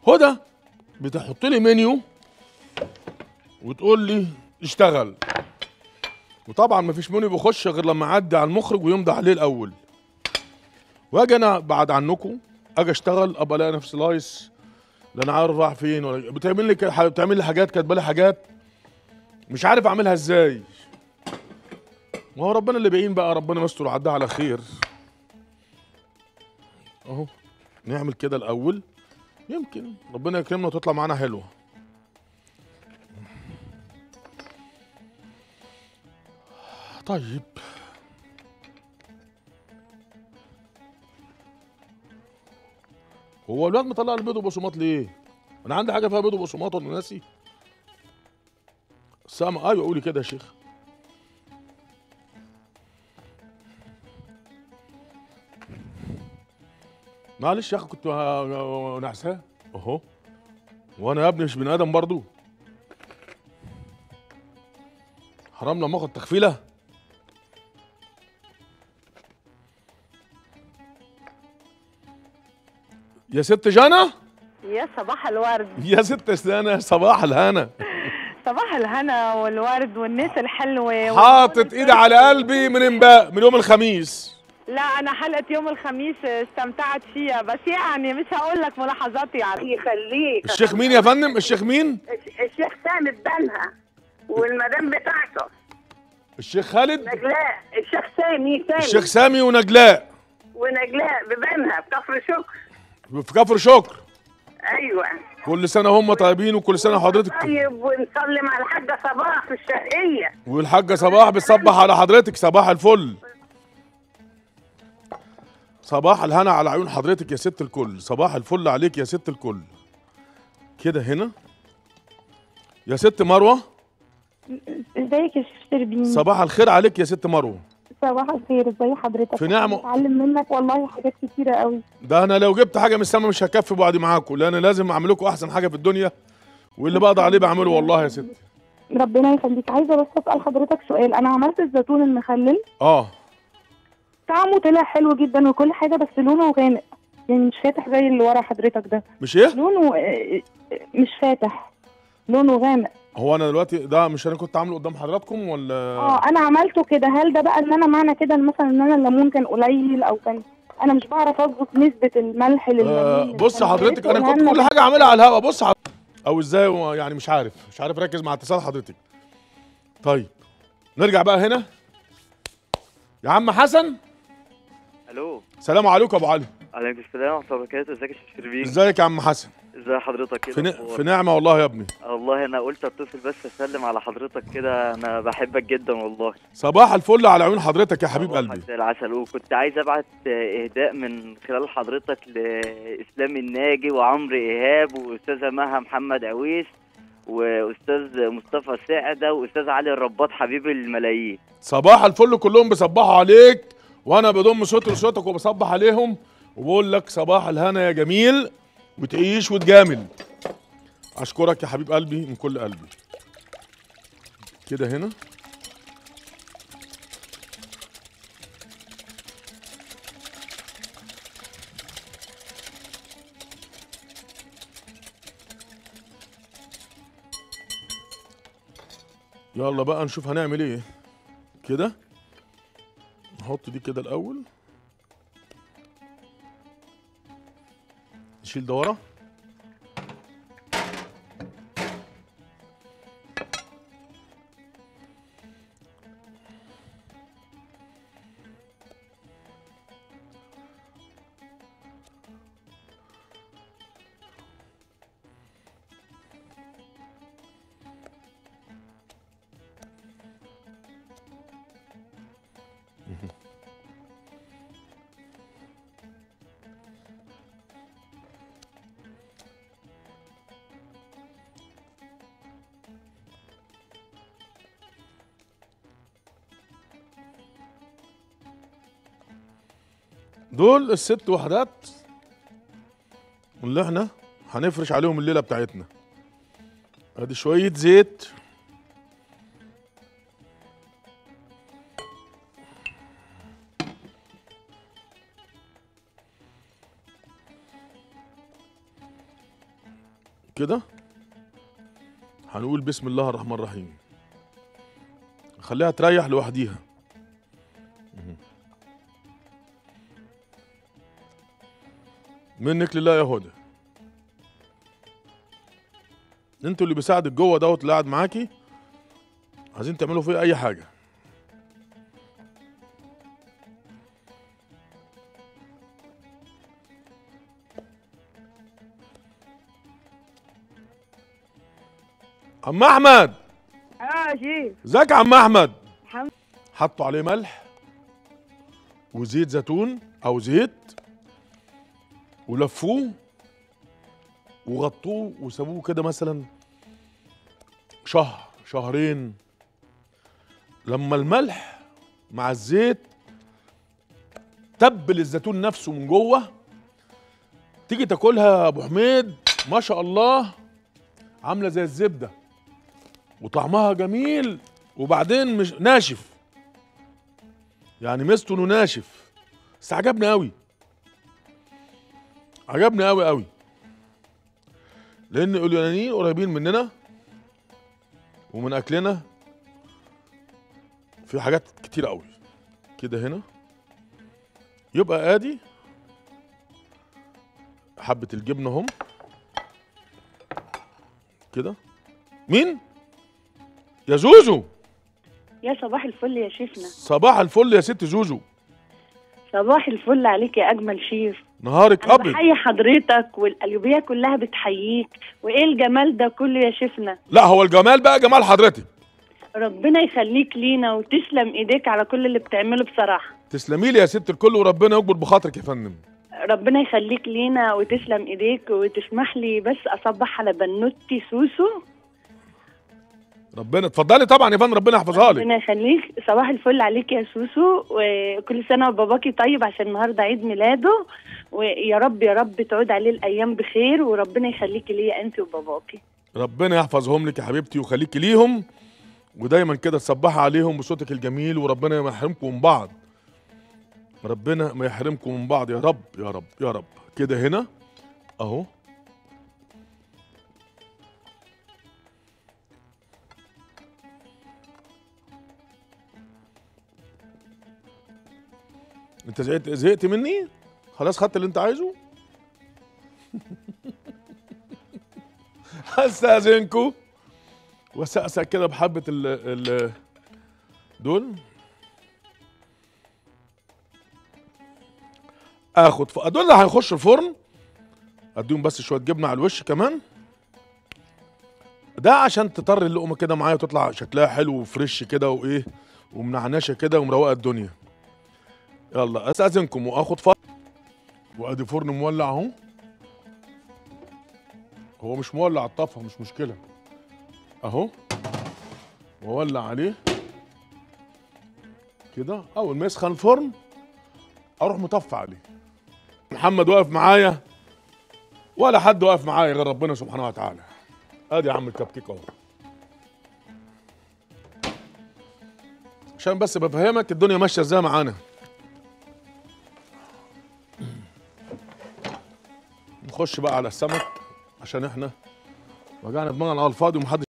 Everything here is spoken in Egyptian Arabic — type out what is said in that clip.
هدى بتحط لي منيو وتقول لي اشتغل وطبعا ما فيش منيو بيخش غير لما اعدي على المخرج ويمضي عليه الاول واجي انا بعد عنكم اجي اشتغل ابقى الاقي نفسي لايس لا انا عارف رايح فين ولا بتعمل لي ك- بتعمل لي حاجات كاتبه لي حاجات مش عارف اعملها ازاي ما هو ربنا اللي بيعين بقى ربنا يستر وعدها على خير اهو نعمل كده الاول يمكن ربنا يكرمنا وتطلع معانا حلوه طيب هو الواد مطلع البيض وبقسماط ليه؟ انا عندي حاجه فيها بيض وبقسماط ولا ناسي؟ سامع ايوه قولي كده يا شيخ معلش يا اخي كنت ه- نعساه اهو وانا يا ابني مش بني ادم برضو حرام لما اخد تخفيله يا ست جانا يا صباح الورد يا ست سنة صباح الهنا صباح الهنا والورد والناس الحلوة حاطط ايدي على قلبي من امبارح من يوم الخميس لا أنا حلقة يوم الخميس استمتعت فيها بس يعني مش هقول لك ملاحظاتي على يخليك الشيخ مين يا فندم الشيخ مين الش- الشيخ سامي بنها والمدام بتاعته الشيخ خالد نجلاء الشيخ سامي سامي الشيخ سامي ونجلاء ونجلاء ببنها بكفر شكر في كفر شكر ايوه كل سنة هم طيبين وكل سنة حضرتك طيب ونسلم على الحاجه صباح في الشرقيه والحاجة صباح بتصبح على حضرتك صباح الفل صباح الهنا على عيون حضرتك يا ست الكل صباح الفل عليك يا ست الكل كده هنا يا ست مروة ازيك يا شيخ شربين صباح الخير عليك يا ست مروة صباح الخير ازي حضرتك في نعمة. بتعلم منك والله حاجات كتيرة قوي ده انا لو جبت حاجة من السما مش هكفي بعدي معاكم لان لازم اعمل لكم احسن حاجة في الدنيا واللي بقدر عليه بعمله والله يا ست ربنا يخليك عايزة بس اسأل حضرتك سؤال انا عملت الزيتون المخلل اه طعمه طلع حلو جدا وكل حاجة بس لونه غامق يعني مش فاتح زي اللي ورا حضرتك ده مش ايه لونه آه، آه، مش فاتح لونه غامق هو انا دلوقتي ده مش انا كنت عامله قدام حضراتكم ولا اه انا عملته كده هل ده بقى ان انا معنى كده إن مثلا ان انا الليمون كان قليل او كان انا مش بعرف اظبط نسبة الملح لليمون آه اللي بص كان حضرتك فيه. انا كنت قولها كل لنا حاجه عاملها على الهوا بص حضرتك او ازاي هو يعني مش عارف مش عارف اركز مع اتصال حضرتك طيب نرجع بقى هنا يا عم حسن الو سلام عليكم يا ابو علي عليكم السلام ورحمه الله وبركاته ازيك يا شيخ شربين ازيك يا عم حسن ازي حضرتك كده في, ن... أخبارك؟ في نعمه والله يا ابني والله انا قلت اتصل بس اسلم على حضرتك كده انا بحبك جدا والله صباح الفل على عيون حضرتك يا حبيب صباحك قلبي زي العسل وكنت عايز ابعت آه، اهداء من خلال حضرتك لاسلام الناجي وعمرو ايهاب واستاذه مها محمد عويس واستاذ مصطفى سعده واستاذ علي الرباط حبيب الملايين صباح الفل كلهم بيصبحوا عليك وانا بضم صوتي لصوتك وبصبح عليهم وبقول لك صباح الهنا يا جميل وتعيش وتجامل اشكرك يا حبيب قلبي من كل قلبي كده هنا يلا بقى نشوف هنعمل ايه كده نحط دي كده الاول نشيل ده ورا دول الست وحدات اللي احنا هنفرش عليهم الليله بتاعتنا ادي شويه زيت كده هنقول بسم الله الرحمن الرحيم خليها تريح لوحديها مهم. منك لله يا هدى انتوا اللي بيساعدك جوه دوت اللي قاعد معاكي عايزين تعملوا فيه اي حاجه عم احمد اه شيف ازيك يا عم احمد الحمد حطوا عليه ملح وزيت زيتون او زيت ولفوه وغطوه وسابوه كده مثلا شهر شهرين لما الملح مع الزيت تبل الزيتون نفسه من جوه تيجي تاكلها يا ابو حميد ما شاء الله عامله زي الزبده وطعمها جميل وبعدين مش ناشف يعني ميزته انه ناشف بس عجبني قوي عجبني قوي قوي لان اليونانيين قريبين مننا ومن اكلنا في حاجات كتير قوي كده هنا يبقى ادي حبة الجبنة هم كده مين يا زوزو يا صباح الفل يا شيفنا صباح الفل يا ست زوزو صباح الفل عليك يا اجمل شيف نهارك انا ابيض بحيي حضرتك والقليوبيه كلها بتحييك وايه الجمال ده كله يا شيفنا لا هو الجمال بقى جمال حضرتك ربنا يخليك لينا وتسلم ايديك على كل اللي بتعمله بصراحه تسلمي لي يا ست الكل وربنا يكبر بخاطرك يا فندم ربنا يخليك لينا وتسلم ايديك وتسمح لي بس اصبح على بنوتي سوسو ربنا اتفضلي طبعا يا فندم ربنا يحفظها لك ربنا يخليك صباح الفل عليك يا سوسو وكل سنه وباباكي طيب عشان النهارده عيد ميلاده ويا رب يا رب تعود عليه الايام بخير وربنا يخليكي ليا انت وباباكي ربنا يحفظهم لك يا حبيبتي ويخليكي ليهم ودايما كده تصبحي عليهم بصوتك الجميل وربنا ما يحرمكم من بعض ربنا ما يحرمكم من بعض يا رب يا رب يا رب كده هنا اهو انت زهقت زهقت مني خلاص خدت اللي انت عايزه هستأذنكم وسقسق كده بحبة ال ال دول اخد ف... دول اللي هيخشوا الفرن اديهم بس شويه جبنه على الوش كمان ده عشان تطر اللقمه كده معايا وتطلع شكلها حلو وفريش كده وايه ومنعنشه كده ومروقه الدنيا يلا استاذنكم واخد فرن وادي فرن مولع اهو هو مش مولع على الطفه مش مشكله اهو واولع عليه كده اول ما يسخن الفرن اروح مطفي عليه محمد واقف معايا ولا حد واقف معايا غير ربنا سبحانه وتعالى ادي يا عم الكبكيك اهو عشان بس بفهمك الدنيا ماشيه ازاي معانا نخش بقى على السمك عشان احنا وجعنا دماغنا على الفاضي ومحدش